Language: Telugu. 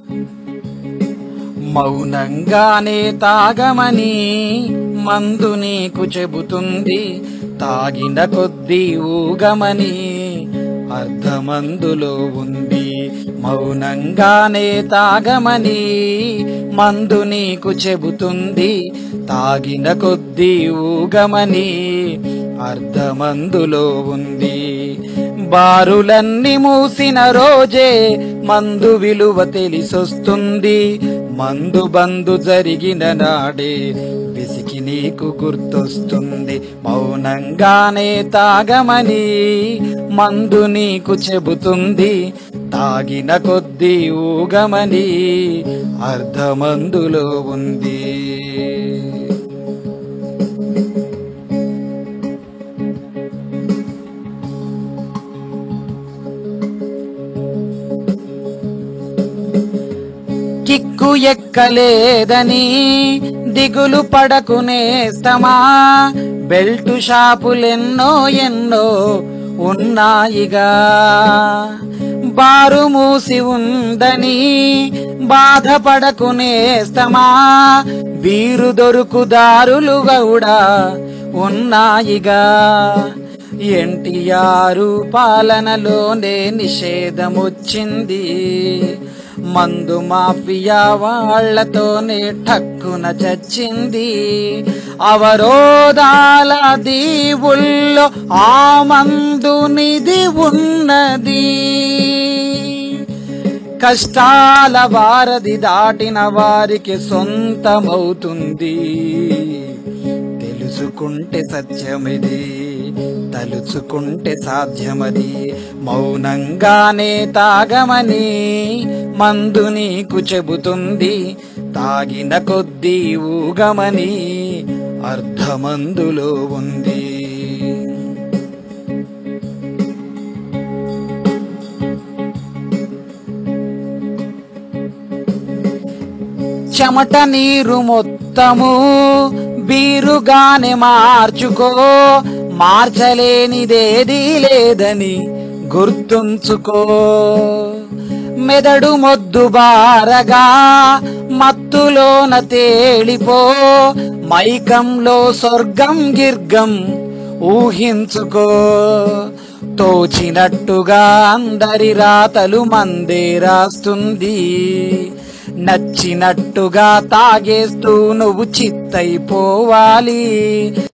మౌనంగానే తాగమని మందు నీకు చెబుతుంది తాగిన కొద్దీ ఊగమని అర్ధమందులో ఉంది మౌనంగానే తాగమని మందు నీకు చెబుతుంది తాగిన కొద్దీ ఊగమని అర్ధమందులో ఉంది బారులన్నీ మూసిన రోజే మందు విలువ తెలిసొస్తుంది మందు బందు జరిగిన నాడే విసికి నీకు గుర్తొస్తుంది మౌనంగానే తాగమని మందు నీకు చెబుతుంది తాగిన కొద్దీ ఊగమని అర్ధమందులో ఉంది కిక్కు ఎక్కలేదని దిగులు పడకునేస్తమా బెల్టు షాపులెన్నో ఎన్నో ఉన్నాయిగా బారు మూసి ఉందని బాధపడకునేస్తమా బీరు దొరుకు దారులు కూడా ఉన్నాయిగా ఎన్టీఆర్ పాలనలోనే నిషేధమొచ్చింది మందు మాఫియా వాళ్లతోనే ఠక్కున చచ్చింది అవరోధాల దీవుల్లో ఆ మందు నిధి ఉన్నది కష్టాల వారధి దాటిన వారికి సొంతమవుతుంది తెలుసుకుంటే సత్యమిది తలుచుకుంటే సాధ్యమది మౌనంగానే తాగమని మందు నీకు చెబుతుంది తాగిన కొద్దీ ఊగమని అర్ధమందులో ఉంది చెమట నీరు మొత్తము బీరుగానే మార్చుకో మార్చలేనిదేదీ లేదని గుర్తుంచుకో మెదడు మొద్దు బారగా మత్తులోన తేలిపో మైకంలో స్వర్గం గిర్గం ఊహించుకో తోచినట్టుగా అందరి రాతలు మందే రాస్తుంది నచ్చినట్టుగా తాగేస్తూ నువ్వు చిత్తైపోవాలి